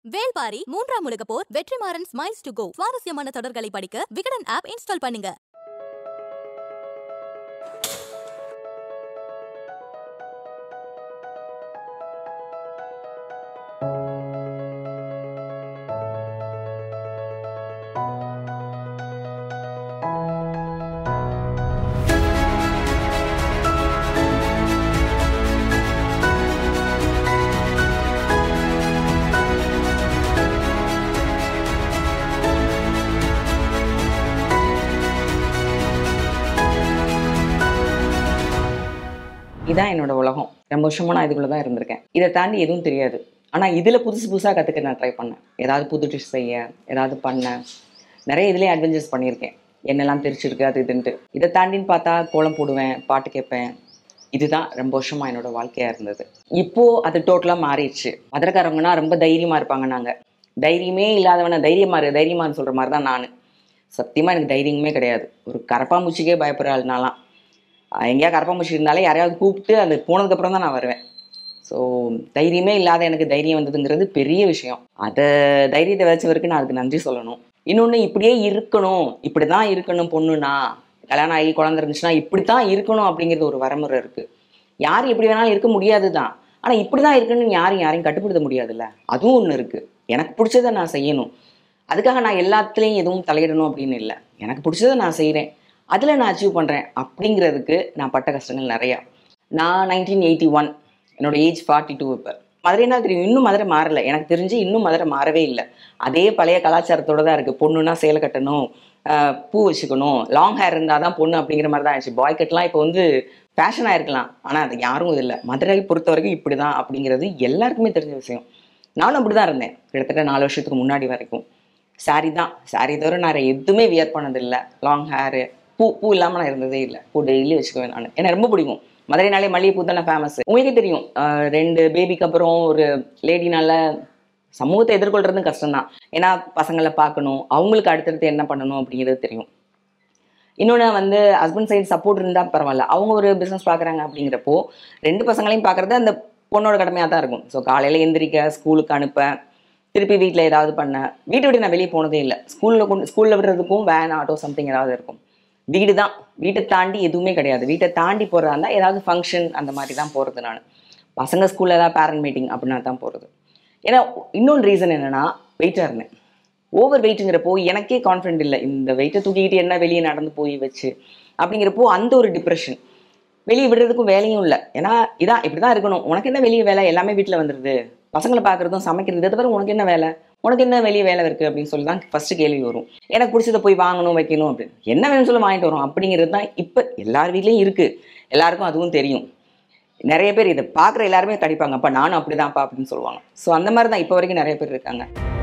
வேல்பாரி மூன்றாம் உலக போர் வெற்றிமாறன் ஸ்மைல்ஸ் டு கோ சுவாரஸ்யமான தொடர்களை படிக்க விகடன் ஆப் இன்ஸ்டால் பண்ணுங்க இதான் என்னோட உலகம் ரொம்ப வருஷமா நான் இதுக்குள்ள தான் இருந்திருக்கேன் இதை தாண்டி எதுவும் தெரியாது ஆனால் இதில் புதுசு புதுசாக கற்றுக்க நான் ட்ரை பண்ணேன் ஏதாவது புது டிஷ் செய்ய ஏதாவது பண்ண நிறைய இதுலேயே அட்வென்ச்சர்ஸ் பண்ணியிருக்கேன் என்னெல்லாம் தெரிச்சிருக்கு அது இதுன்ட்டு இதை தாண்டின்னு பார்த்தா கோலம் போடுவேன் பாட்டு கேட்பேன் இதுதான் ரொம்ப வருஷமா என்னோட வாழ்க்கையாக இருந்தது இப்போது அது டோட்டலாக மாறிடுச்சு மதுரக்காரவங்கன்னா ரொம்ப தைரியமாக இருப்பாங்க நாங்கள் தைரியமே இல்லாதவன தைரியமா இரு தைரியமான்னு சொல்கிற மாதிரி தான் நான் சத்தியமாக எனக்கு தைரியமே கிடையாது ஒரு கரப்பாம்பூச்சிக்கே பயப்படுற ஆள்னாலாம் அஹ் எங்கேயா கரப்பாம்பூச்சி இருந்தாலே யாரையாவது கூப்பிட்டு அது போனதுக்கப்புறம் தான் நான் வருவேன் ஸோ தைரியமே இல்லாத எனக்கு தைரியம் வந்ததுங்கிறது பெரிய விஷயம் அதை தைரியத்தை வச்சவருக்கு நான் அதுக்கு நன்றி சொல்லணும் இன்னொன்று இப்படியே இருக்கணும் இப்படி தான் இருக்கணும் பொண்ணுனா கல்யாணம் ஆகி குழந்தை இருந்துச்சுன்னா இப்படி தான் இருக்கணும் அப்படிங்கிறது ஒரு வரமுறை இருக்குது யார் எப்படி வேணாலும் இருக்க முடியாது தான் ஆனால் இப்படி தான் இருக்குன்னு யாரும் யாரையும் கட்டுப்படுத்த முடியாதுல்ல அதுவும் ஒன்று இருக்குது எனக்கு பிடிச்சதை நான் செய்யணும் அதுக்காக நான் எல்லாத்துலேயும் எதுவும் தலையிடணும் அப்படின்னு இல்லை எனக்கு பிடிச்சதை நான் செய்கிறேன் அதில் நான் அச்சீவ் பண்ணுறேன் அப்படிங்கிறதுக்கு நான் பட்ட கஷ்டங்கள் நிறையா நான் நைன்டீன் எயிட்டி ஒன் என்னோட ஏஜ் ஃபார்ட்டி டூ இப்போ மதுரைனா தெரியும் இன்னும் மதுரை மாறல எனக்கு தெரிஞ்சு இன்னும் மதுரை மாறவே இல்லை அதே பழைய கலாச்சாரத்தோட தான் இருக்குது பொண்ணுன்னா சேலை கட்டணும் ஆஹ் பூ வச்சுக்கணும் லாங் ஹேர் இருந்தால் தான் பொண்ணு அப்படிங்கிற மாதிரி தான் ஆயிடுச்சு பாய் கட்லாம் இப்போ வந்து ஃபேஷனாக இருக்கலாம் ஆனால் அது யாரும் இது இல்லை மதுரை பொறுத்த வரைக்கும் இப்படி தான் அப்படிங்கிறது எல்லாருக்குமே தெரிஞ்ச விஷயம் நானும் அப்படி தான் இருந்தேன் கிட்டத்தட்ட நாலு வருஷத்துக்கு முன்னாடி வரைக்கும் saree தான் saree தவிர நான் எதுவுமே வியர் பண்ணதில்லை லாங் ஹேரு பூ பூ இல்லாமல் நான் இருந்ததே இல்லை பூ டெய்லி வச்சுக்குவேன் நான் எனக்கு ரொம்ப பிடிக்கும் மதுரைனாலே மல்லிகைப்பூ தானே ஃபேமஸ் உங்களுக்கே தெரியும் ஆஹ் ரெண்டு பேபிக்கு அப்புறம் ஒரு லேடினால சமூகத்தை எதிர்கொள்றதும் கஷ்டம்தான் ஏன்னா பசங்களை பார்க்கணும் அவங்களுக்கு அடுத்தடுத்து என்ன பண்ணணும் அப்படிங்கிறது தெரியும் இன்னொன்று வந்து ஹஸ்பண்ட் சைடு சப்போர்ட் இருந்தால் பரவாயில்ல அவங்க ஒரு பிஸ்னஸ் பார்க்குறாங்க அப்படிங்கிறப்போ ரெண்டு பசங்களையும் பார்க்குறது அந்த பொண்ணோட கடமையாக தான் இருக்கும் ஸோ காலையில் எந்திரிக்க ஸ்கூலுக்கு அனுப்ப திருப்பி வீட்டில் ஏதாவது பண்ண வீட்டை விட்டு நான் வெளியே போனதே இல்லை ஸ்கூலில் கொண்டு ஸ்கூலில் விடுறதுக்கும் வேன் ஆட்டோ சம்திங் ஏதாவது இருக்கும் வீடு தான் வீட்டை தாண்டி எதுவுமே கிடையாது வீட்டை தாண்டி போகிறதா இருந்தால் ஏதாவது ஃபங்க்ஷன் அந்த மாதிரி தான் போகிறது நான் பசங்க ஸ்கூலில் ஏதாவது பேரண்ட் மீட்டிங் அப்படின்னா தான் போகிறது ஏன்னா இன்னொன்று ரீசன் என்னென்னா வெயிட்டாக இருந்தேன் ஓவர் வெயிட்டுங்கிறப்போ எனக்கே கான்ஃபிடென்ட் இல்லை இந்த வெயிட்டை தூக்கிக்கிட்டு என்ன வெளியே நடந்து போய் வச்சு அப்படிங்கிறப்போ அந்த ஒரு டிப்ரெஷன் வெளியே விடுறதுக்கும் வேலையும் இல்லை ஏன்னா இதான் இப்படி தான் இருக்கணும் உனக்கு என்ன வெளியே வேலை எல்லாமே வீட்டில் வந்துடுது பசங்களை பார்க்குறதும் சமைக்கிறது இதை தவிர உனக்கு என்ன வேலை உனக்கு என்ன வெளியே வேலை இருக்குது அப்படின்னு சொல்லி தான் ஃபஸ்ட்டு கேள்வி வரும் எனக்கு பிடிச்சதை போய் வாங்கணும் வைக்கணும் அப்படின்னு என்ன வேணும்னு சொல்லி வாங்கிட்டு வரோம் அப்படிங்கிறது தான் இப்போ எல்லார் வீட்லேயும் இருக்குது எல்லாருக்கும் அதுவும் தெரியும் நிறைய பேர் இதை பார்க்குற எல்லாருமே கடிப்பாங்க அப்போ நானும் அப்படிதான்ப்பா அப்படின்னு சொல்லுவாங்க ஸோ அந்த மாதிரி தான் இப்போ வரைக்கும் நிறைய பேர் இருக்காங்க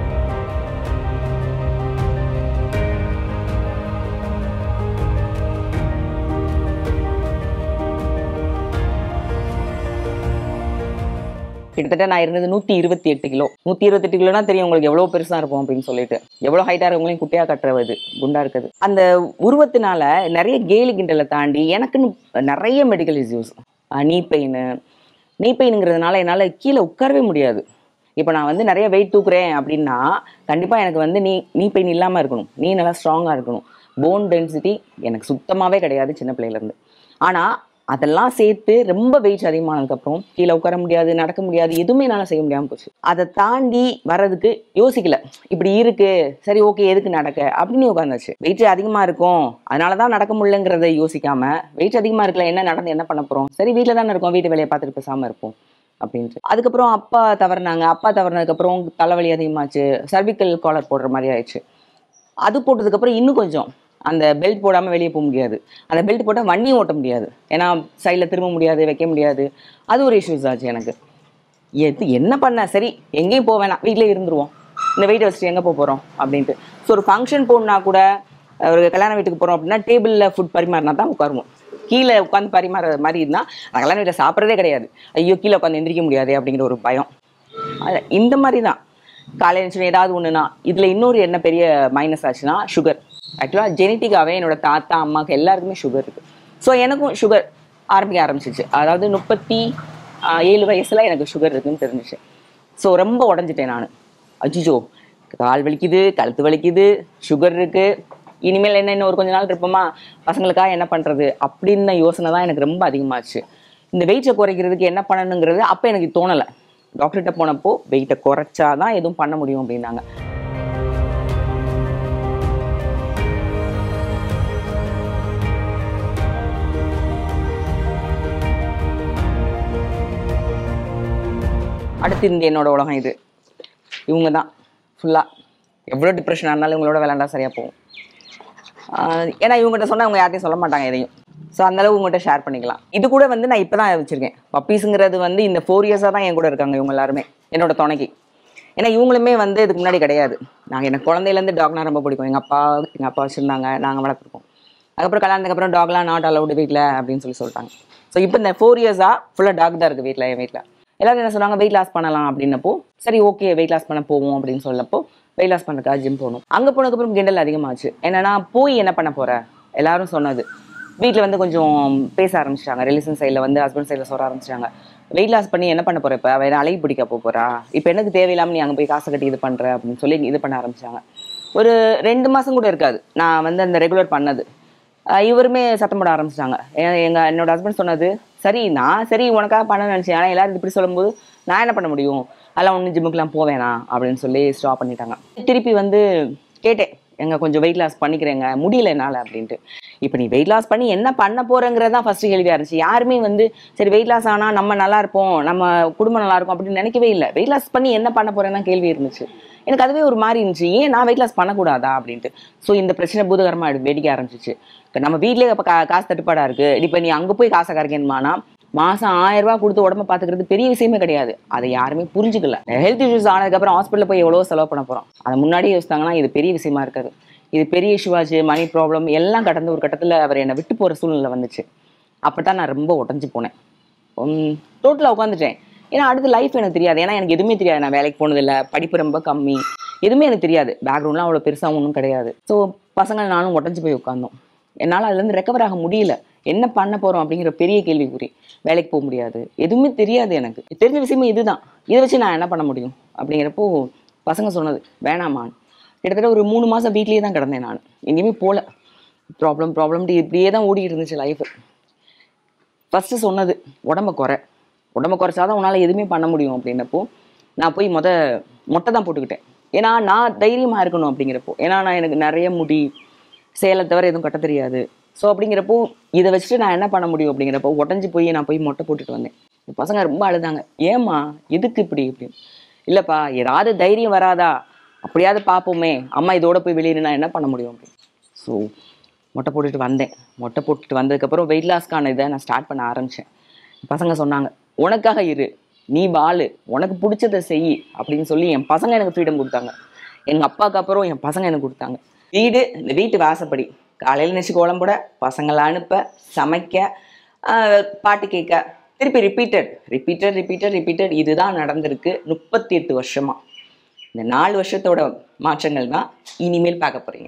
கிட்டத்தட்ட நான் இருந்தது நூற்றி இருபத்தி எட்டு கிலோ நூற்றி இருபத்தெட்டு கிலோனா தெரியும் உங்களுக்கு எவ்வளோ பெருசாக இருக்கும் அப்படின்னு சொல்லிட்டு எவ்வளோ ஹைட்டாக இருக்கவங்களையும் குட்டியாக கட்டுறது குண்டா இருக்குது அந்த உருவத்தினால நிறைய கேலி கிண்டலை தாண்டி எனக்குன்னு நிறைய மெடிக்கல் இஷ்யூஸ் நீ பெயின் நீ பெயினுங்கிறதுனால என்னால் கீழே உட்காரவே முடியாது இப்போ நான் வந்து நிறைய வெயிட் தூக்குறேன் அப்படின்னா கண்டிப்பாக எனக்கு வந்து நீ நீ பெயின் இல்லாமல் இருக்கணும் நீ நல்லா ஸ்ட்ராங்காக இருக்கணும் போன் டென்சிட்டி எனக்கு சுத்தமாகவே கிடையாது சின்ன பிள்ளையிலேருந்து ஆனால் அதெல்லாம் சேர்த்து ரொம்ப வெயிட் அதிகமானதுக்கப்புறம் கீழே உட்கார முடியாது நடக்க முடியாது எதுவுமே என்னால் செய்ய முடியாமல் போச்சு அதை தாண்டி வர்றதுக்கு யோசிக்கல இப்படி இருக்கு சரி ஓகே எதுக்கு நடக்க அப்படின்னு உட்காந்துச்சு வெயிட் அதிகமாக இருக்கும் அதனால தான் நடக்க முடியலங்கிறத யோசிக்காம வெயிட் அதிகமாக இருக்கல என்ன நடந்து என்ன பண்ண போகிறோம் சரி வீட்டில் தானே இருக்கோம் வீட்டு வேலையை பார்த்துட்டு பேசாமல் இருப்போம் அப்படின்ட்டு அதுக்கப்புறம் அப்பா தவறுனாங்க அப்பா தவறுனதுக்கப்புறம் தலைவலி அதிகமாச்சு சர்விக்கல் காலர் போடுற மாதிரி ஆயிடுச்சு அது போட்டதுக்கப்புறம் இன்னும் கொஞ்சம் அந்த பெல்ட் போடாமல் வெளியே போக முடியாது அந்த பெல்ட் போட்டால் வண்டியும் ஓட்ட முடியாது ஏன்னா சைடில் திரும்ப முடியாது வைக்க முடியாது அது ஒரு இஷ்யூஸ் ஆச்சு எனக்கு எது என்ன பண்ண சரி எங்கேயும் போக வேணாம் வீட்டிலே இருந்துருவோம் இந்த வெயிட் வச்சுட்டு எங்கே போக போகிறோம் அப்படின்ட்டு ஸோ ஒரு ஃபங்க்ஷன் போகணுன்னா கூட ஒரு கல்யாண வீட்டுக்கு போகிறோம் அப்படின்னா டேபிளில் ஃபுட் பரிமாறினா தான் உட்காருவோம் கீழே உட்காந்து பரிமாற மாதிரி இருந்தால் நான் கல்யாண வீட்டில் சாப்பிட்றதே கிடையாது ஐயோ கீழே உட்காந்து எந்திரிக்க முடியாது அப்படிங்கிற ஒரு பயம் அது இந்த மாதிரி தான் காலையில் எழுந்துச்சு ஏதாவது ஒன்றுனா இதில் இன்னொரு என்ன பெரிய மைனஸ் ஆச்சுன்னா சுகர் ஆக்சுவலாக ஜெனட்டிக்காகவே என்னோட தாத்தா அம்மாவுக்கு எல்லாருக்குமே சுகர் இருக்குது ஸோ எனக்கும் சுகர் ஆரம்பிக்க ஆரம்பிச்சிச்சு அதாவது முப்பத்தி ஆஹ், ஏழு வயசில் எனக்கு சுகர் இருக்குன்னு தெரிஞ்சிச்சு ஸோ ரொம்ப உடஞ்சிட்டேன் நான் அஜிஜோ கால் வலிக்குது கழுத்து வலிக்குது சுகர் இருக்கு இனிமேல் என்ன இன்னும் ஒரு கொஞ்ச நாள் இருப்போமா பசங்களுக்காக என்ன பண்றது அப்படின்னு யோசனை தான் எனக்கு ரொம்ப அதிகமாச்சு இந்த வெயிட்டை குறைக்கிறதுக்கு என்ன பண்ணணுங்கிறது அப்போ எனக்கு தோணலை டாக்டர்கிட்ட போனப்போ வெயிட்டை குறைச்சாதான் எதுவும் பண்ண முடியும் அப்படின்னாங்க அடுத்து இந்த என்னோட உலகம் இது இவங்க தான் ஃபுல்லாக எவ்வளோ டிப்ரெஷனாக இருந்தாலும் இவங்களோட விளாண்டா சரியாக போகும் ஆஹ் ஏன்னா இவங்ககிட்ட சொன்னால் இவங்க யார்ட்டையும் சொல்ல மாட்டாங்க எதையும் ஸோ அந்தளவு உங்கள்கிட்ட ஷேர் பண்ணிக்கலாம் இது கூட வந்து நான் இப்போ தான் வச்சுருக்கேன் பப்பீஸுங்கிறது வந்து இந்த ஃபோர் இயர்ஸாக தான் என் கூட இருக்காங்க இவங்க எல்லாருமே என்னோட துணைக்கு ஏன்னா இவங்களுமே வந்து இதுக்கு முன்னாடி கிடையாது நாங்கள் எனக்கு குழந்தையிலேருந்து டாக்னா ரொம்ப பிடிக்கும் எங்கள் அப்பா எங்கள் அப்பா வச்சுருந்தாங்க நாங்கள் வளர்த்துருக்கோம் அதுக்கப்புறம் கல்யாணத்துக்கு டாக்லாம் நாட் அலவுடு வீட்டில் அப்படின்னு சொல்லி சொல்லிட்டாங்க ஸோ இப்போ இந்த ஃபோர் இயர்ஸாக ஃபுல்லாக டாக் தான் இருக்குது வீட்டில் என் வீட்டில் எல்லாரும் என்ன சொன்னாங்க வெயிட் லாஸ் பண்ணலாம் அப்படின்னப்போ சரி ஓகே வெயிட் லாஸ் பண்ண போவோம் அப்படின்னு சொல்லப்போ வெயிட் லாஸ் பண்ணுறதுக்காக ஜிம் போகணும் அங்கே போனதுக்கப்புறம் கிண்டல் அதிகமாச்சு என்னன்னா போய் என்ன பண்ண போற எல்லாரும் சொன்னது வீட்டில் வந்து கொஞ்சம் பேச ஆரம்பிச்சிட்டாங்க ரிலேஷன் சைடில் வந்து ஹஸ்பண்ட் சைடில் சொல்ல ஆரம்பிச்சிட்டாங்க வெயிட் லாஸ் பண்ணி என்ன பண்ண போற இப்போ வேற அலை பிடிக்க போக போறா இப்போ எனக்கு தேவையில்லாமல் நீ அங்கே போய் காசை கட்டி இது பண்ற அப்படின்னு சொல்லி இது பண்ண ஆரம்பிச்சாங்க ஒரு ரெண்டு மாசம் கூட இருக்காது நான் வந்து அந்த ரெகுலர் பண்ணது ஆஹ் இவருமே சத்தம் போட ஆரம்பிச்சிட்டாங்க எங்க என்னோட ஹஸ்பண்ட் சொன்னது சரி நான் சரி உனக்காக பண்ண நினைச்சேன் ஆனால் எல்லாரும் இப்படி சொல்லும்போது நான் என்ன பண்ண முடியும் அதெல்லாம் ஒன்றும் ஜிம்முக்குலாம் போவேனா அப்படின்னு சொல்லி ஸ்டாப் பண்ணிட்டாங்க திருப்பி வந்து கேட்டேன் எங்க கொஞ்சம் வெயிட் லாஸ் பண்ணிக்கிறேங்க முடியல என்னால் அப்படின்ட்டு இப்போ நீ வெயிட் லாஸ் பண்ணி என்ன பண்ண போறங்கிறது தான் ஃபர்ஸ்ட் கேள்வியாக இருந்துச்சு யாருமே வந்து சரி வெயிட் லாஸ் ஆனால் நம்ம நல்லா இருப்போம் நம்ம குடும்பம் நல்லா இருக்கும் அப்படின்னு நினைக்கவே இல்லை வெயிட் லாஸ் பண்ணி என்ன பண்ண போறேன்னு தான் கேள்வி இருந்துச்சு எனக்கு அதுவே ஒரு மாதிரி இருந்துச்சு ஏன் நான் வெயிட் லாஸ் பண்ணக்கூடாதா அப்படின்ட்டு ஸோ இந்த பிரச்சனை பூதகரமாக எடுத்து வேடிக்கை ஆரம்பிச்சிச்சு இப்போ நம்ம வீட்லயே இப்போ கா காசு தட்டுப்பாடாக இருக்கு இப்போ நீ அங்கே போய் காசை கரைக்கணுமானா மாசம் ஆயிரம் ரூபாய் கொடுத்து உடம்ப பார்த்துக்கிறது பெரிய விஷயமே கிடையாது அதை யாருமே புரிஞ்சுக்கல ஹெல்த் இஷ்யூஸ் ஆனதுக்கப்புறம் ஹாஸ்பிட்டல் போய் எவ்வளோ செலவு பண்ண போகிறோம் அதை முன்னாடியே யோசித்தாங்கன்னா இது பெரிய விஷயமா இருக்காது இது பெரிய இஷ்யூவாச்சு மணி ப்ராப்ளம் எல்லாம் கடந்து ஒரு கட்டத்தில் அவர் என்னை விட்டு போகிற சூழ்நிலை வந்துச்சு அப்போ தான் நான் ரொம்ப உடஞ்சி போனேன் டோட்டலாக உட்காந்துட்டேன் ஏன்னா அடுத்து லைஃப் எனக்கு தெரியாது ஏன்னா எனக்கு எதுவுமே தெரியாது நான் வேலைக்கு போனதில்லை படிப்பு ரொம்ப கம்மி எதுவுமே எனக்கு தெரியாது பேக்ரவுண்ட்லாம் அவ்வளோ பெருசாக ஒன்றும் கிடையாது ஸோ பசங்கள் நானும் உடஞ்சி போய் உட்காந்தோம் என்னால் அதுலேருந்து ரெக்கவர் ஆக முடியல என்ன பண்ண போகிறோம் அப்படிங்கிற பெரிய கேள்விக்குறி வேலைக்கு போக முடியாது எதுவுமே தெரியாது எனக்கு தெரிஞ்ச விஷயமே இதுதான் இதை வச்சு நான் என்ன பண்ண முடியும் அப்படிங்கிறப்போ பசங்க சொன்னது வேணாமான்னு கிட்டத்தட்ட ஒரு மூணு மாதம் வீட்லேயே தான் கிடந்தேன் நான் எங்கேயுமே போகல ப்ராப்ளம் ப்ராப்ளம்ட்டு இப்படியே தான் ஓடிட்டு இருந்துச்சு லைஃப் ஃபஸ்ட்டு சொன்னது உடம்ப குறை உடம்ப குறைச்சாதான் உன்னால் எதுவுமே பண்ண முடியும் அப்படின்னப்போ நான் போய் முத மொட்டை தான் போட்டுக்கிட்டேன் ஏன்னா நான் தைரியமாக இருக்கணும் அப்படிங்கிறப்போ ஏன்னா நான் எனக்கு நிறைய முடி சேலை தவிர எதுவும் கட்ட தெரியாது ஸோ அப்படிங்கிறப்போ இதை வச்சுட்டு நான் என்ன பண்ண முடியும் அப்படிங்கிறப்போ உடஞ்சி போய் நான் போய் மொட்டை போட்டுட்டு வந்தேன் இந்த பசங்க ரொம்ப அழுதாங்க ஏம்மா எதுக்கு இப்படி இப்படின்னு இல்லைப்பா ஏதாவது தைரியம் வராதா அப்படியாவது பார்ப்போமே அம்மா இதோட போய் வெளியே நான் என்ன பண்ண முடியும் அப்படின்னு ஸோ மொட்டை போட்டுட்டு வந்தேன் மொட்டை போட்டுட்டு வந்ததுக்கப்புறம் வெயிட் லாஸ்க்கான இதை நான் ஸ்டார்ட் பண்ண ஆரம்பித்தேன் பசங்க சொன்னாங்க உனக்காக இரு நீ வாழு உனக்கு பிடிச்சதை செய் அப்படின்னு சொல்லி என் பசங்க எனக்கு ஃப்ரீடம் கொடுத்தாங்க எங்கள் அப்பாவுக்கு அப்புறம் என் பசங்க எனக்கு கொடுத்தாங்க வீடு இந்த வீட்டு வாசப்படி காலையில் நினச்சி கோலம் போட பசங்களை அனுப்ப சமைக்க ஆஹ், பாட்டு கேட்க திருப்பி ரிப்பீட்டட் ரிப்பீட்டட் ரிப்பீட்டட் ரிப்பீட்டட் இதுதான் நடந்திருக்கு முப்பத்தி எட்டு வருஷமா இந்த நாலு வருஷத்தோட மாற்றங்கள் தான் இனிமேல் பார்க்க போறீங்க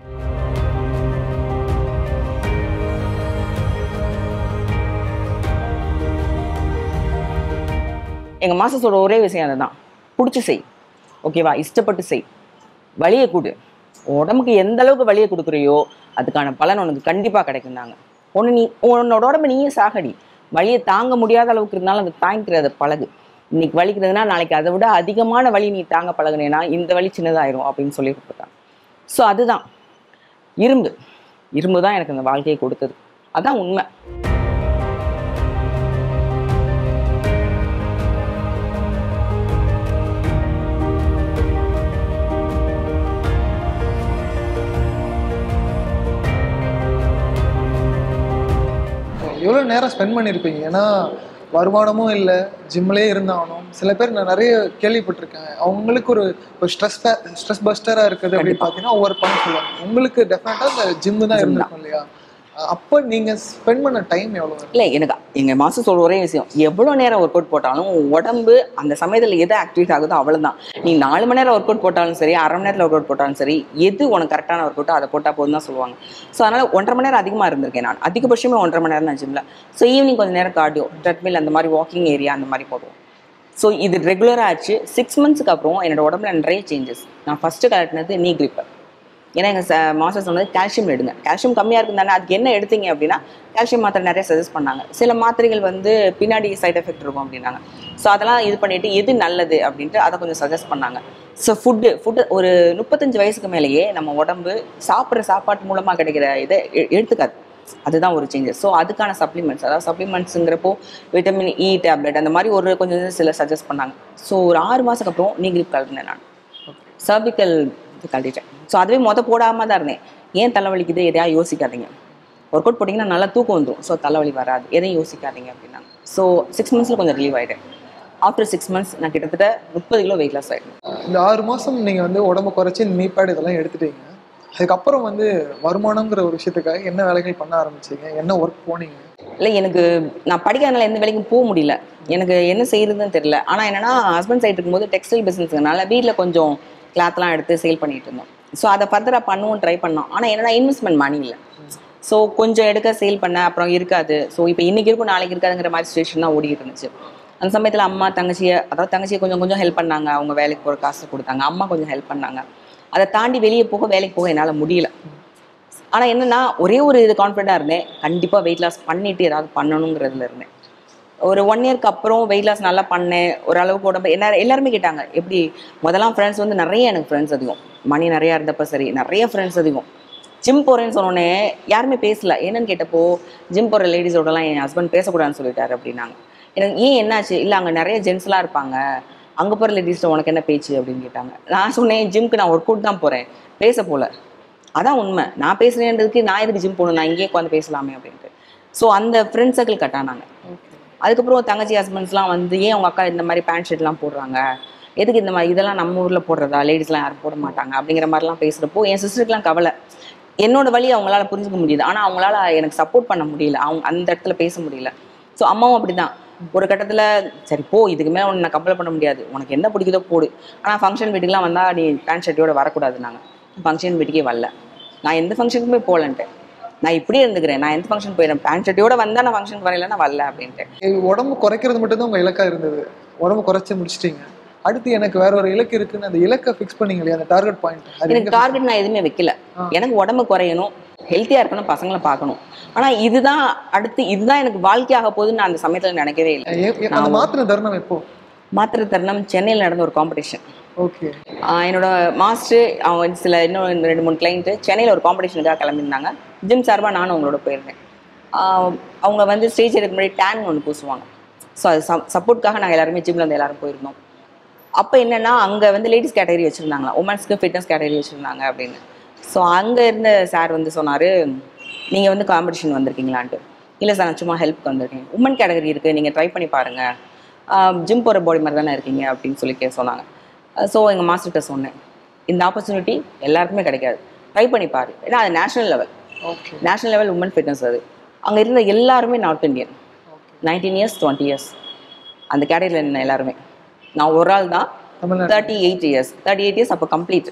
எங்கள் மாஸ்டர் சொல்ற ஒரே விஷயம் அதுதான் பிடிச்சி செய் ஓகேவா இஷ்டப்பட்டு செய் வழியை கொடு உடம்புக்கு எந்த அளவுக்கு வழியை கொடுக்குறியோ அதுக்கான பலன் உனக்கு கண்டிப்பாக கிடைக்கும்னாங்க ஒன்று நீ உன்னோட உடம்பு நீயே சாகடி வலியை தாங்க முடியாத அளவுக்கு இருந்தாலும் அது தாங்கிக்கிறத பழகு இன்னைக்கு வலிக்கிறதுனா நாளைக்கு அதை விட அதிகமான வலி நீ தாங்க பழகுனேன்னா இந்த வலி சின்னதாயிரும் அப்படின்னு சொல்லி கொடுத்துட்டாங்க ஸோ அதுதான் இரும்பு இரும்பு தான் எனக்கு இந்த வாழ்க்கையை கொடுத்தது அதான் உண்மை எவ்வளோ நேரம் ஸ்பெண்ட் பண்ணியிருப்பீங்க ஏன்னா வருமானமும் இல்லை ஜிம்லேயே இருந்தாகணும் சில பேர் நான் நிறைய கேள்விப்பட்டிருக்கேன் அவங்களுக்கு ஒரு ஒரு ஸ்ட்ரெஸ் ஸ்ட்ரெஸ் பஸ்டராக இருக்குது அப்படின்னு பார்த்தீங்கன்னா ஒவ்வொரு பண்ண சொல்லுவாங்க உங்களுக்கு டெஃபினட்டாக இந்த ஜிம்மு தான் இருந்திருக்கும் இல்லையா அப்போ நீங்கள் ஸ்பெண்ட் பண்ண டைம் எவ்வளோ இல்லை எனக்கு எங்கள் மாஸ்டர் சொல்ற ஒரே விஷயம் எவ்வளோ நேரம் ஒர்க் அவுட் போட்டாலும் உன் உடம்பு அந்த சமயத்தில் எது ஆக்டிவேட் ஆகுதோ அவ்வளோதான் நீ நாலு மணி நேரம் ஒர்க் அவுட் போட்டாலும் சரி அரை மணி நேரத்தில் ஒர்க் அவுட் போட்டாலும் சரி எது உனக்கு கரெக்டான ஒர்க் அவுட்டோ அதை போட்டால் போதும் தான் சொல்லுவாங்க ஸோ அதனால் ஒன்றரை மணி நேரம் அதிகமாக இருந்திருக்கேன் நான் அதிகபட்சமே ஒன்றரை மணி நேரம் தான் ஜிம்மில் ஸோ ஈவினிங் கொஞ்சம் நேரம் கார்டியோ ட்ரெட்மில் அந்த மாதிரி வாக்கிங் ஏரியா அந்த மாதிரி போடுவோம் ஸோ இது ரெகுலராக ஆச்சு சிக்ஸ் மந்த்ஸ்க்கு அப்புறம் என்னோட உடம்புல நிறைய சேஞ்சஸ் நான் ஃபஸ்ட்டு கலட்டினது நீ gripper ஏன்னா எங்கள் மாஸ்டர் சொன்னது கால்சியம் எடுங்க கால்சியம் கம்மியாக இருக்கும் தானே அதுக்கு என்ன எடுத்தீங்க அப்படின்னா கால்சியம் மாத்திரை நிறைய சஜஸ்ட் பண்ணாங்க சில மாத்திரைகள் வந்து பின்னாடி சைடு எஃபெக்ட் இருக்கும் அப்படின்னாங்க ஸோ அதெல்லாம் இது பண்ணிட்டு எது நல்லது அப்படின்ட்டு அதை கொஞ்சம் சஜஸ்ட் பண்ணாங்க ஸோ ஃபுட்டு ஃபுட்டு ஒரு முப்பத்தஞ்சு வயசுக்கு மேலேயே நம்ம உடம்பு சாப்பிட்ற சாப்பாட்டு மூலமாக கிடைக்கிற இதை எ- எடுத்துக்காது அதுதான் ஒரு சேஞ்சஸ் ஸோ அதுக்கான சப்ளிமெண்ட்ஸ் அதாவது சப்ளிமெண்ட்ஸுங்கிறப்போ விட்டமின் இ டேப்லெட் அந்த மாதிரி ஒரு கொஞ்சம் இது சில சஜஸ்ட் பண்ணாங்க ஸோ ஒரு ஆறு மாதத்துக்கு அப்புறம் நீ கிரிப் கலந்தேன் நான் சர்விக்கல் இது கழட்டிட்டேன் ஸோ அதுவே மொத போடாமல் தான் இருந்தேன் ஏன் தலைவலிக்குது எதையா யோசிக்காதீங்க ஒர்க் அவுட் போட்டிங்கன்னா நல்லா தூக்கம் வந்துடும் ஸோ தலைவலி வராது எதையும் யோசிக்காதீங்க அப்படின்னாங்க ஸோ சிக்ஸ் மந்த்ஸில் கொஞ்சம் ரிலீவ் ஆகிட்டேன் ஆஃப்டர் சிக்ஸ் மந்த்ஸ் நான் கிட்டத்தட்ட முப்பது கிலோ வெயிட் லாஸ் ஆகிட்டேன் இந்த ஆறு மாசம் நீங்க வந்து உடம்ப குறைச்சி நீப்பேட் இதெல்லாம் எடுத்துட்டீங்க அதுக்கப்புறம் வந்து வருமானம்ங்கிற ஒரு விஷயத்துக்காக என்ன வேலைகள் பண்ண ஆரம்பிச்சீங்க என்ன ஒர்க் போனீங்க இல்லை எனக்கு நான் படிக்காதனால எந்த வேலைக்கும் போக முடியல எனக்கு என்ன செய்யறதுன்னு தெரியல ஆனால் என்னன்னா ஹஸ்பண்ட் சைடு இருக்கும்போது டெக்ஸ்டைல் பிஸ்னஸ்னால வீட்டில் கொஞ்சம் கிளாத்லாம் எடுத்து சேல் பண்ணிட்டு இருந்தோம் ஸோ அதை ஃபர்தராக பண்ணுவோம் ட்ரை பண்ணோம் ஆனால் என்னன்னா இன்வெஸ்ட்மெண்ட் மணி இல்லை ஸோ கொஞ்சம் எடுக்க சேல் பண்ண அப்புறம் இருக்காது ஸோ இப்போ இன்னைக்கு இருக்கும் நாளைக்கு இருக்காதுங்கிற மாதிரி சுச்சுவேஷன் தான் ஓடிட்டு இருந்துச்சு அந்த சமயத்தில் அம்மா தங்கச்சியை அதாவது தங்கச்சியை கொஞ்சம் கொஞ்சம் ஹெல்ப் பண்ணாங்க அவங்க வேலைக்கு போகிற காசு கொடுத்தாங்க அம்மா கொஞ்சம் ஹெல்ப் பண்ணாங்க அதை தாண்டி வெளியே போக வேலைக்கு போக என்னால் முடியல ஆனால் என்னன்னா ஒரே ஒரு இது கான்ஃபிடண்டாக இருந்தேன் கண்டிப்பாக வெயிட் லாஸ் பண்ணிட்டு ஏதாவது பண்ணணுங்கிறதுல இருந்தேன் ஒரு ஒன் இயர்க்கு அப்புறம் வெயிட் லாஸ் நல்லா பண்ணேன் ஓரளவுக்கு உடம்பு என்ன எல்லாருமே கேட்டாங்க எப்படி முதலாம் ஃப்ரெண்ட்ஸ் வந்து நிறைய எனக்கு ஃப்ரெண்ட்ஸ் அதிகம் மணி நிறையா இருந்தப்ப சரி நிறைய ஃப்ரெண்ட்ஸ் அதிகம் ஜிம் போகிறேன்னு சொன்னோடனே யாருமே பேசல என்னன்னு கேட்டப்போ ஜிம் போகிற லேடிஸோடலாம் என் ஹஸ்பண்ட் பேசக்கூடாதுன்னு சொல்லிட்டாரு அப்படின்னாங்க எனக்கு ஏன் என்னாச்சு இல்லை அங்கே நிறைய ஜென்ஸ்லாம் இருப்பாங்க அங்கே போகிற லேடிஸ்ட்ட உனக்கு என்ன பேச்சு அப்படின்னு கேட்டாங்க நான் சொன்னேன் ஜிம்க்கு நான் ஒர்க் அவுட் தான் போகிறேன் பேச போல அதான் உண்மை நான் பேசுறேன்றதுக்கு நான் எதுக்கு ஜிம் போகணும் நான் இங்கேயே உட்காந்து பேசலாமே அப்படின்ட்டு ஸோ அந்த ஃப்ரெண்ட் சர்க்கிள் கட்டானாங்க அதுக்கப்புறம் தங்கச்சி ஹஸ்பண்ட்ஸ்லாம் வந்து ஏன் உங்க அக்கா இந்த மாதிரி பேண்ட் ஷர்ட்லாம் போடுறாங்க எதுக்கு இந்த மாதிரி இதெல்லாம் நம்ம ஊரில் போடுறதா லேடிஸ்லாம் யாரும் போட மாட்டாங்க அப்படிங்கிற மாதிரிலாம் பேசுகிறப்போ என் சிஸ்டருக்குலாம் கவலை என்னோட வழி அவங்களால புரிஞ்சுக்க முடியுது ஆனால் அவங்களால எனக்கு சப்போர்ட் பண்ண முடியல அவங்க அந்த இடத்துல பேச முடியல ஸோ அம்மாவும் அப்படிதான் ஒரு கட்டத்தில் சரி போ இதுக்கு மேலே உன்னை நான் கம்பல் பண்ண முடியாது உனக்கு என்ன பிடிக்குதோ போடு ஆனால் ஃபங்க்ஷன் வீட்டுக்குலாம் வந்தால் நீ பேண்ட் ஷர்ட்டோட வரக்கூடாது நாங்கள் ஃபங்க்ஷன் வீட்டுக்கே வரல நான் எந்த ஃபங்க்ஷனுக்குமே போகலன்ட்டு நான் இப்படியே இருந்துக்கிறேன் நான் எந்த ஃபங்க்ஷன் போயிடுறேன் பேண்ட் ஷர்ட்டோட வந்தால் நான் ஃபங்க்ஷனுக்கு வரல நான் வரல அப்படின்ட்டு இது உடம்பு குறைக்கிறது மட்டும்தான் உங்க இலக்கா இருந்தது உடம்பு குறைச்சு முடிச்சிட்டீங்க அடுத்து எனக்கு வேற ஒரு இலக்கு இருக்குன்னு அந்த இலக்கை ஃபிக்ஸ் பண்ணீங்க இல்லையா அந்த டார்கெட் பாயிண்ட் அது எனக்கு எங்க டார்கெட் நான் எதுவுமே வைக்கல ஆ. எனக்கு உடம்பு குறையணும் ஹெல்த்தியாக இருக்கணும் பசங்களை பார்க்கணும் ஆனால் இதுதான் அடுத்து இதுதான் எனக்கு வாழ்க்கையாக போகுதுன்னு நான் அந்த சமயத்தில் நினைக்கவே இல்லை எ- எ- அந்த மாத்திர தருணம் எப்போ மாத்திரை தருணம் சென்னையில் நடந்த ஒரு காம்படிஷன் ஓகே என்னோட மாஸ்டர் அவங்க சில இன்னும் ரெண்டு மூணு கிளைண்ட்டு சென்னையில் ஒரு காம்படிஷனுக்காக கிளம்பியிருந்தாங்க ஜிம் சார்பாக நானும் அவங்களோட போயிருந்தேன் ஆஹ் அவங்க வந்து ஸ்டேஜ் எடுக்க முன்னாடி டேன் ஒன்று பூசுவாங்க ஸோ அது சப்போர்ட்காக நாங்கள் எல்லாருமே ஜிம்மில் வந்து எல்லாரும் போயிருந்தோம் அப்போ என்னன்னா அங்கே வந்து லேடிஸ் கேட்டகரி வச்சுருந்தாங்களா உமன்ஸ்க்கு ஃபிட்னஸ் கேட்டகரி வச்சுருந்தாங்க அப்படின்னு ஸோ அங்கே இருந்த சார் வந்து சொன்னார் நீங்கள் வந்து காம்படிஷன் வந்திருக்கீங்களான்ட்டு இல்லை சார் நான் சும்மா ஹெல்ப்க்கு வந்திருக்கேன் உமன் கேட்டகரி இருக்குது நீங்கள் ட்ரை பண்ணி பாருங்கள் ஜிம் போகிற பாடி மாதிரி தானே இருக்கீங்க அப்படின்னு சொல்லி கே சொன்னாங்க ஸோ எங்கள் மாஸ்டர்கிட்ட சொன்னேன் இந்த ஆப்பர்ச்சுனிட்டி எல்லாருக்குமே கிடைக்காது ட்ரை பண்ணி பாரு ஏன்னா அது national level okay national level woman fitness அது அங்கே இருந்த எல்லாருமே north Indian nineteen years twenty years அந்த கேட்டகரியில் இருந்த எல்லாருமே நான் ஒரு ஆள் தான் Tamil Nadu thirty eight years thirty eight years அப்போ கம்ப்ளீட்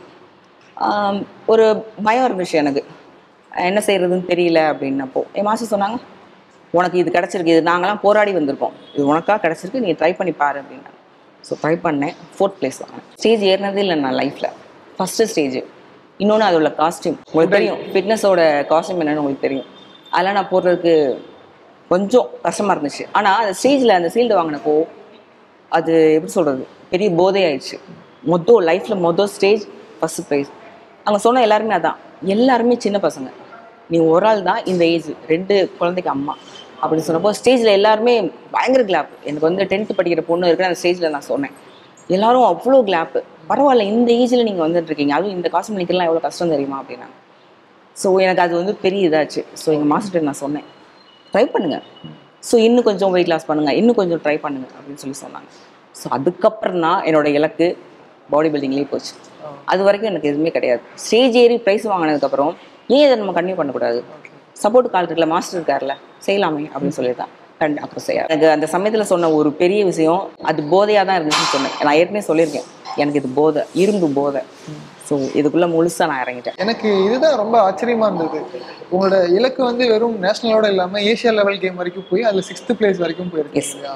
ஒரு பயம் இருந்துச்சு எனக்கு என்ன செய்யறதுன்னு தெரியல அப்படின்னப்போ என் மாஸ்டர் சொன்னாங்க உனக்கு இது கிடச்சிருக்கு இது நாங்களாம் போராடி வந்திருக்கோம் இது உனக்காக கிடச்சிருக்கு நீ ட்ரை பண்ணி பாரு அப்படின்னாங்க ஸோ ட்ரை பண்ணேன் ஃபோர்த் பிளேஸ் வாங்கினேன் ஸ்டேஜ் ஏறினது இல்லை நான் லைஃப்பில் ஃபஸ்ட்டு ஸ்டேஜ் இன்னொன்று அதோட காஸ்டியூம் உங்களுக்கு தெரியும் ஃபிட்னஸோட காஸ்டியூம் என்னன்னு உங்களுக்கு தெரியும் அதெல்லாம் நான் போடுறதுக்கு கொஞ்சம் கஷ்டமாக இருந்துச்சு ஆனால் அந்த ஸ்டேஜில் அந்த சீல்டு வாங்கினப்போ அது எப்படி சொல்கிறது பெரிய போதை ஆயிடுச்சு மொத்தம் லைஃப்பில் மொதல் ஸ்டேஜ் ஃபஸ்ட் ப்ரைஸ் அங்கே சொன்ன எல்லாருமே அதான் எல்லாருமே சின்ன பசங்க நீ ஒரு ஆள் தான் இந்த ஏஜ் ரெண்டு குழந்தைக்கு அம்மா அப்படின்னு சொன்னப்போ ஸ்டேஜில் எல்லாருமே பயங்கர கிளாப் எனக்கு வந்து டென்த்து படிக்கிற பொண்ணு இருக்குன்னு அந்த ஸ்டேஜில் நான் சொன்னேன் எல்லாரும் அவ்வளோ கிளாப்பு பரவாயில்ல இந்த ஏஜில் நீங்கள் வந்துட்டு இருக்கீங்க அதுவும் இந்த காசு நிற்கலாம் எவ்வளோ கஷ்டம் தெரியுமா அப்படின்னாங்க ஸோ எனக்கு அது வந்து பெரிய இதாச்சு ஸோ எங்கள் மாஸ்டர் நான் சொன்னேன் ட்ரை பண்ணுங்க ஸோ இன்னும் கொஞ்சம் வெயிட் லாஸ் பண்ணுங்க இன்னும் கொஞ்சம் ட்ரை பண்ணுங்க அப்படின்னு சொல்லி சொன்னாங்க ஸோ அதுக்கப்புறம் தான் என்னோட இலக்கு பாடி பில்டிங்லேயே போச்சு அது வரைக்கும் எனக்கு எதுவுமே கிடையாது ஸ்டேஜ் ஏறி ப்ரைஸ் வாங்கினதுக்கப்புறம் ஏன் இதை நம்ம கண்டினியூ பண்ணக்கூடாது சப்போர்ட் கால் இருக்குல்ல மாஸ்டர் இருக்கார்ல செய்யலாமே அப்படின்னு சொல்லி தான் கண்டு அப்புறம் செய்ய எனக்கு அந்த சமயத்தில் சொன்ன ஒரு பெரிய விஷயம் அது போதையாக தான் இருந்துச்சுன்னு சொன்னேன் நான் ஏற்கனவே சொல்லியிருக்கேன் எனக்கு இது போதை இரும்பு போதை ஸோ இதுக்குள்ளே முழுசாக நான் இறங்கிட்டேன் எனக்கு இதுதான் ரொம்ப ஆச்சரியமா இருந்தது உங்களோட இலக்கு வந்து வெறும் நேஷனலோட இல்லாம ஏசியா லெவல் கேம் வரைக்கும் போய் அதுல சிக்ஸ்த் பிளேஸ் வரைக்கும் போயிருக்கு Yes. இல்லையா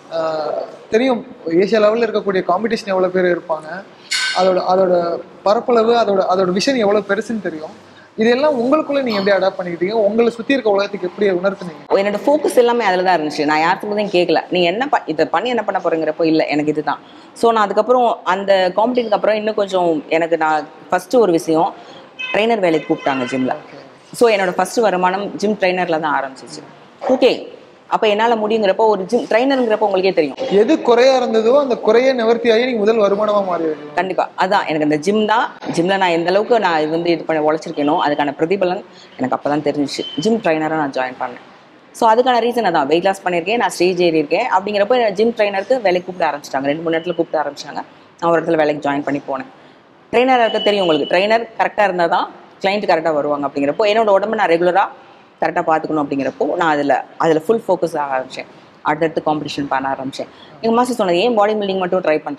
ஆஹ் தெரியும் ஏசியா லெவலில் இருக்கக்கூடிய காம்படிஷன் எவ்வளோ பேர் இருப்பாங்க அதோட அதோட பரப்பளவு அதோட அதோட விஷன் எவ்வளோ பெருசுன்னு தெரியும் இதெல்லாம் உங்களுக்குள்ள நீங்க எப்படி அடாப்ட் பண்ணிக்கிட்டீங்க உங்களை சுத்தி இருக்க உலகத்துக்கு எப்படி உணர்த்துனீங்க என்னோட ஃபோக்கஸ் எல்லாமே அதில் தான் இருந்துச்சு நான் யாருக்கும் கேட்கல நீ என்ன ப இதை பண்ணி என்ன பண்ண போறீங்கிறப்போ இல்லை எனக்கு இதுதான் ஸோ நான் அதுக்கப்புறம் அந்த காம்படிஷனுக்கு அப்புறம் இன்னும் கொஞ்சம் எனக்கு நான் ஃபர்ஸ்ட் ஒரு விஷயம் ட்ரைனர் வேலைக்கு கூப்பிட்டாங்க ஜிம்ல ஸோ என்னோட ஃபர்ஸ்ட் வருமானம் ஜிம் ட்ரைனர்ல தான் ஆரம்பிச்சிச்சு ஓகே அப்போ என்னால் முடியுங்கிறப்போ ஒரு ஜிம் ட்ரைனருங்கிறப்போ உங்களுக்கே தெரியும் எது குறையா இருந்ததோ அந்த குறைய நிவர்த்தி ஆகி நீங்க முதல் வருமானமா மாறிடுவீங்க கண்டிப்பா அதான் எனக்கு இந்த ஜிம் தான் ஜிம்ல நான் எந்த அளவுக்கு நான் இது வந்து இது பண்ணி உழைச்சிருக்கேனோ அதுக்கான பிரதிபலன் எனக்கு அப்பதான் தெரிஞ்சிச்சு ஜிம் ட்ரைனராக நான் ஜாயின் பண்ணேன் ஸோ அதுக்கான ரீசன் அதான் வெயிட் லாஸ் பண்ணியிருக்கேன் நான் ஸ்டேஜ் ஏறி இருக்கேன் அப்படிங்கிறப்ப ஜிம் ட்ரைனருக்கு வேலைக்கு கூப்பிட ஆரம்பிச்சிட்டாங்க ரெண்டு மூணு இடத்துல கூப்பிட ஆரம்பிச்சாங்க நான் ஒரு இடத்துல வேலைக்கு ஜாயின் பண்ணி போனேன் ட்ரைனராக இருக்க தெரியும் உங்களுக்கு ட்ரைனர் கரெக்டாக இருந்தால் தான் கிளைண்ட் கரெக்டாக வருவாங்க அப்படிங்கிறப்போ என்னோட உடம்பு நான் ரெகுலராக கரெக்டாக பார்த்துக்கணும் அப்படிங்கிறப்போ நான் அதில் அதில் ஃபுல் ஃபோக்கஸ் ஆக ஆரம்பித்தேன் அடுத்தடுத்து காம்படிஷன் பண்ண ஆரம்பித்தேன் எங்கள் மாஸ்டர் சொன்னது ஏன் பாடி பில்டிங் மட்டும் ட்ரை பண்ணுற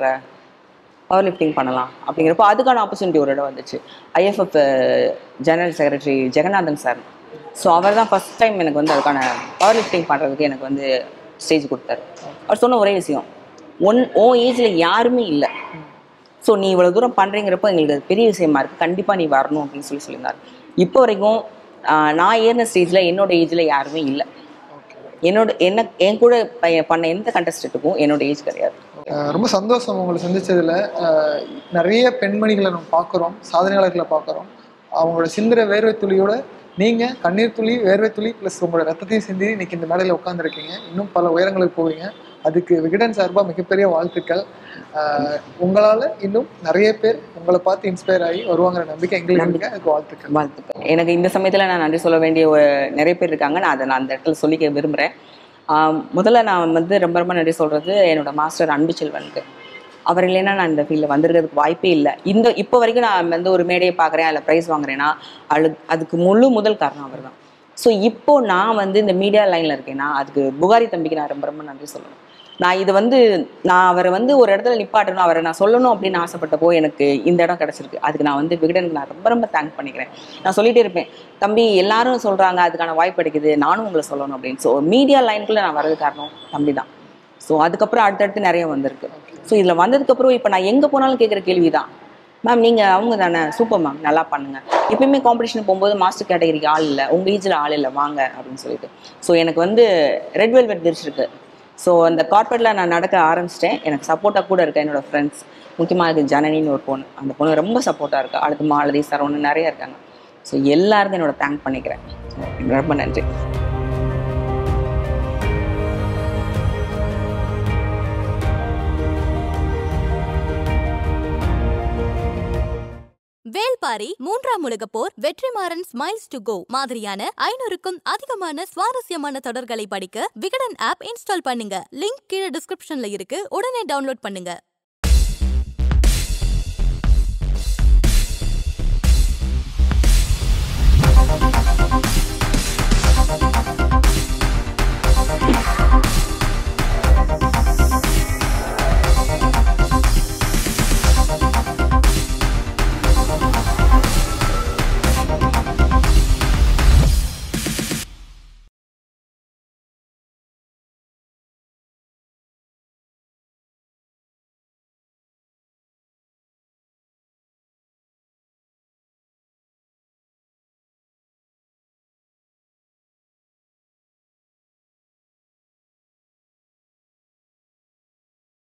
பவர் லிஃப்டிங் பண்ணலாம் அப்படிங்கிறப்போ அதுக்கான ஆப்பர்ச்சுனிட்டி ஒரு இடம் வந்துச்சு IFF general secretary Jaganathan sir so அவர் தான் ஃபஸ்ட் டைம் எனக்கு வந்து அதுக்கான பவர் லிஃப்டிங் பண்ணுறதுக்கு எனக்கு வந்து ஸ்டேஜ் கொடுத்தாரு அவர் சொன்ன ஒரே விஷயம் ஒன் ஓ ஏஜில் யாருமே இல்லை ஸோ நீ இவ்வளோ தூரம் பண்ணுறீங்கிறப்போ எங்களுக்கு அது பெரிய விஷயமா இருக்குது கண்டிப்பாக நீ வரணும் அப்படின்னு சொல்லி சொல்லியிருந்தார் இப்போ வரைக்கும் ஆஹ், நான் ஏறின ஸ்டேஜில் என்னோட ஏஜில் யாருமே இல்லை என்னோட என்ன என் கூட ப- பண்ண எந்த கண்டஸ்டண்ட்டுக்கும் என்னோட ஏஜ் கிடையாது அஹ் ரொம்ப சந்தோஷம் உங்களை சந்திச்சதுல அஹ் நிறைய பெண்மணிகளை நம்ம பார்க்குறோம் சாதனையாளர்களை பார்க்குறோம் அவங்களோட சிந்துற வேர்வை துளியோட நீங்க கண்ணீர் துளி வேர்வை துளி ப்ளஸ் உங்களோட ரத்தத்தையும் சிந்தி இன்னைக்கு இந்த மேடையில் உட்காந்துருக்கீங்க இன்னும் பல உயரங்களுக்கு போவீங்க அதுக்கு விகடன் சார்பாக மிகப்பெரிய வாழ்த்துக்கள் அஹ் உங்களால இன்னும் நிறைய பேர் உங்களை பார்த்து இன்ஸ்பயர் ஆகி வருவாங்கிற நம்பிக்கை எங்களுக்கு இருக்கு அதுக்கு வாழ்த்துக்கள் வாழ்த்துக்கள் எனக்கு இந்த சமயத்தில் நான் நன்றி சொல்ல வேண்டிய ஒரு நிறைய பேர் இருக்காங்க நான் அதை நான் அந்த இடத்துல சொல்லிக்க விரும்புகிறேன் முதல்ல நான் வந்து ரொம்ப ரொம்ப நன்றி சொல்கிறது என்னோட மாஸ்டர் அன்பு செல்வனுக்கு அவர் இல்லைன்னா நான் இந்த ஃபீல்டில் வந்திருக்கிறதுக்கு வாய்ப்பே இல்லை இந்த இப்போ வரைக்கும் நான் வந்து ஒரு மேடையை பார்க்குறேன் அதில் ப்ரைஸ் வாங்குறேன்னா அது அதுக்கு முழு முதல் காரணம் அவர் தான் ஸோ இப்போ நான் வந்து இந்த மீடியா லைனில் இருக்கேன்னா அதுக்கு புகாரி தம்பிக்கு நான் ரொம்ப ரொம்ப நன்றி சொல்லணும் நான் இது வந்து நான் அவரை வந்து ஒரு இடத்துல நிப்பாட்டணும் அவரை நான் சொல்லணும் அப்படின்னு ஆசைப்பட்டப்போ எனக்கு இந்த இடம் கிடச்சிருக்கு அதுக்கு நான் வந்து விகடனுக்கு நான் ரொம்ப ரொம்ப தேங்க் பண்ணிக்கிறேன் நான் சொல்லிட்டே இருப்பேன் தம்பி எல்லாரும் சொல்கிறாங்க அதுக்கான வாய்ப்பு கிடைக்குது நானும் உங்களை சொல்லணும் அப்படின்னு ஸோ மீடியா லைனுக்குள்ளே நான் வரது காரணம் தம்பி தான் ஸோ அதுக்கப்புறம் அடுத்தடுத்து நிறைய வந்திருக்கு ஸோ இதில் வந்ததுக்கப்புறம் இப்போ நான் எங்கே போனாலும் கேட்குற கேள்வி தான் மேம் நீங்கள் அவங்க தானே சூப்பர் மேம் நல்லா பண்ணுங்க எப்பயுமே காம்படிஷன் போகும்போது மாஸ்டர் கேட்டகரிக்கு ஆள் இல்லை உங்கள் ஏஜில் ஆள் இல்லை வாங்க அப்படின்னு சொல்லிட்டு ஸோ எனக்கு வந்து ரெட் வெல்வெட் விரிச்சிருக்கு ஸோ அந்த கார்பரேட்டில் நான் நடக்க ஆரம்பிச்சிட்டேன் எனக்கு சப்போர்ட்டாக கூட இருக்கேன் என்னோட ஃப்ரெண்ட்ஸ் முக்கியமாக அது ஜனனின்னு ஒரு பொண்ணு அந்த பொண்ணு ரொம்ப சப்போர்ட்டாக இருக்கா அடுத்து மாலதி சரவணன் நிறைய இருக்காங்க ஸோ எல்லாருக்கும் என்னோட தேங்க் பண்ணிக்கிறேன் ரொம்ப நன்றி வேல்பாரி மூன்றாம் உலகப் போர் வெற்றிமாறன் ஸ்மைல்ஸ் டு கோ மாதிரியான ஐநூறுக்கும் அதிகமான சுவாரஸ்யமான தொடர்களை படிக்க விகடன் ஆப் இன்ஸ்டால் பண்ணுங்க லிங்க் கீழே டிஸ்கிரிப்ஷன்ல இருக்கு உடனே டவுன்லோட் பண்ணுங்க